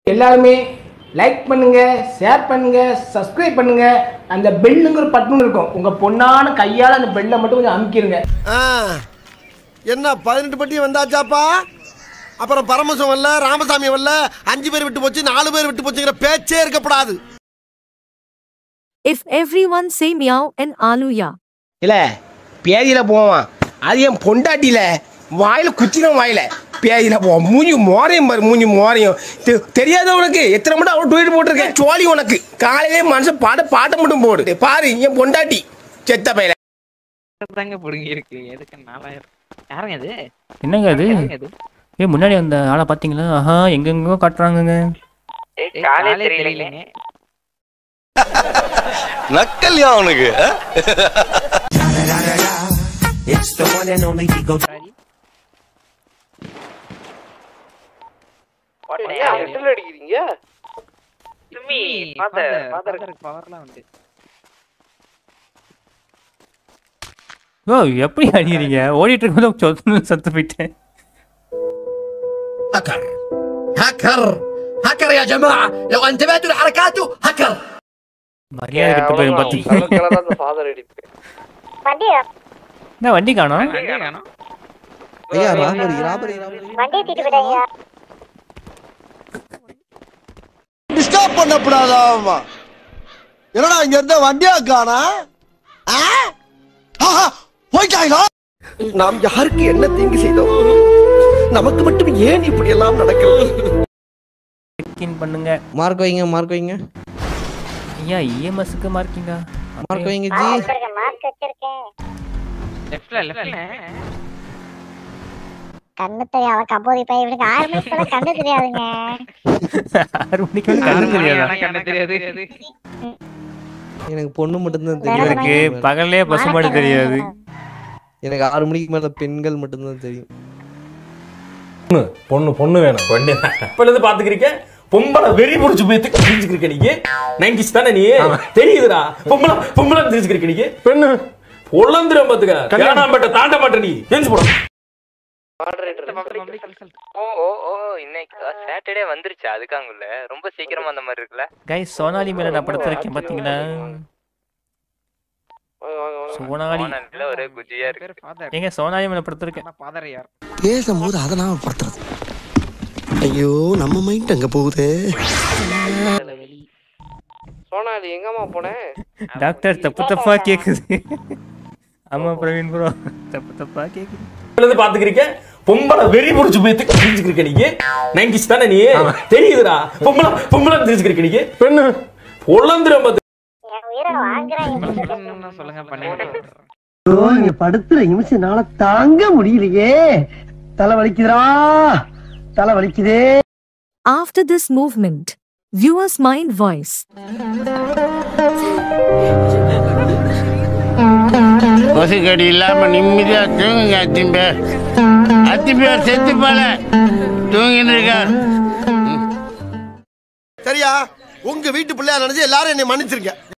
எல்லாருமே லைக் பண்ணுங்க ஷேர் பண்ணுங்க சப்ஸ்கிரைப் பண்ணுங்க அந்த பெல்லுங்கிற பட்டன் இருக்கும் உங்க பொண்ணான கையால அந்த பெல்லை மட்டும் கொஞ்சம் அமுக்கிருங்க ஆ, என்ன பதினெட்டு பட்டி வந்தாச்சாப்பா அப்புறம் பரமசம் வரல ராமசாமி வரல அஞ்சு பேர் விட்டு போச்சு நாலு பேர் விட்டு போச்சுங்கிற பேச்சே இருக்கப்படாது If everyone say meow and aluya. இல்ல பேதியில போவான் அது என் பொண்டாட்டியில வாயில குத்தின வாயில பேதியில போவான் மூஞ்சி மோரையும் பாரு மூஞ்சி மோரையும் தெ- தெரியாத உனக்கு எத்தனை மட்டும் அவன் ட்வீட் போட்டிருக்கேன் சோழி உனக்கு காலையிலே மனுஷன் பாட பாட்டை மட்டும் போடு பாரு என் பொண்டாட்டி செத்த பையல தாங்க புடுங்கி இருக்கு எதுக்கு நாலாயிரம் யாருங்க இது என்னங்க அது யாருங்க இது ஏ முன்னாடி அந்த ஆளை பார்த்தீங்களா ஆஹா எங்கெங்கோ காட்டுறாங்கங்க காலே தெரியலைங்க நக்கல்யா அவனுக்கு சும்மி ஃபாதர் ஃபாதருக்கு பவர்லாம் உண்டு ஓ எப்படி அடிக்கிறீங்க ஓடிட்டு இருக்கும்போது சொத்து சத்து போயிட்டேன் هكر هكر هكر يا جماعة لو انتبهتوا لحركاته هكر மரியாதை கட்டு போயிடும் பார்த்து வண்டியா என்ன வண்டி காணோம் அங்கே காணோம் ஐயா ராபரி ராபரி ராபரி வண்டியை தூக்கிட்டு போயிட்டாங்க டிஸ்டர்ப் பண்ணக்கூடாதாமா என்னடா இங்க இருந்த வண்டியா காணா போயிட்டாங்களா நாம் யாருக்கு என்ன தீங்கு செய்தோம் நமக்கு மட்டும் ஏன் இப்படி எல்லாம் நடக்கிறது செக்இன் பண்ணுங்க மார்க் வைங்க மார்க் வைங்க ஐயா இஎம்எஸ்க்கு மார்க்கிங்கா மார்க் வைங்க ஜி வச்சிருக்கேன் மார்க் வச்சிருக்கேன் லெஃப்ட்ல லெஃப்ட்ல கண்ணு தெரியாத கபோதி பையன் இவனுக்கு ஆறு மணிக்கு கண்ணு தெரியாதுங்க ஆறு மணிக்கு மேல கண்ணு தெரியாதா கண்ணு தெரியாது எனக்கு பொண்ணு மட்டும்தான் இவருக்கு தெரியும் பகல்லே பசுமாடு தெரியாது எனக்கு ஆறு மணிக்கு மேல பெண்கள் மட்டும்தான் தெரியும் பொண்ணு பொண்ணு வேணும் பொண்ணு இப்பல இருந்து பாத்துக்கிறீங்க பொம்பளை வெறி புடிச்சு போய் தெரிஞ்சுக்கிறீங்க நீங்க நைன்டிஸ் தானே நீ தெரியுதுடா பொம்பளை பொம்பளை தெரிஞ்சுக்கிறீங்க நீங்க பெண்ணு பொழந்துரும் பாத்துக்க கல்யாணம் பட்ட தாண்ட மாட்டேன் நீ தெரிஞ்சு போட ஓ ஓ ஓ இன்னைக்கு சாட்டர்டே வந்துருச்சு அதுக்காங்குள்ள ரொம்ப சீக்கிரமா அந்த மாதிரி இருக்குல்ல கைஸ் சோனாலி மேல நான் படுத்திருக்கேன் பாத்தீங்களா சோனாலி நல்ல ஒரே குஜியா இருக்கு பேர் ஃபாதர் ஏங்க சோனாலி மேல படுத்திருக்கேன் ஆனா ஃபாதர் யார் பேசும்போது அதை நாம படுத்துறது ஐயோ நம்ம மைண்ட் அங்க போகுதே சோனாலி எங்கம்மா போனேன் டாக்டர் தப்பு தப்பா கேக்குது ஆமா பிரவீன் ப்ரோ தப்பு தப்பா கேக்குது இப்பல இருந்து பாத்துக்கிறீங்க பொம்பளை வெறி புடிச்சு போய் தெரிஞ்சுக்கிறீங்க நீங்க நைன்டிஸ் தானே நீ தெரியுதுடா பொம்பளை பொம்பளை தெரிஞ்சுக்கிறீங்க நீங்க பெண்ணு பொழந்துரும் பாத்து என் உயிரை வாங்குறாங்க சொல்லணும்னா சொல்லுங்க பண்ணிட்டு நீங்க படுத்துற நிமிஷம்னால தாங்க முடியலையே தலை வலிக்குதுடா தலை வலிக்குதே After this movement, viewers mind voice. கொசுக்கடி இல்லாம நிம்மதியா தூங்குங்க அத்திம்பேர் அத்திம்பேர் செத்து போல தூங்கிட்டு இருக்கார் சரியா உங்க வீட்டு பிள்ளையா நினைச்சு எல்லாரும் என்னை மன்னிச்சிருங்க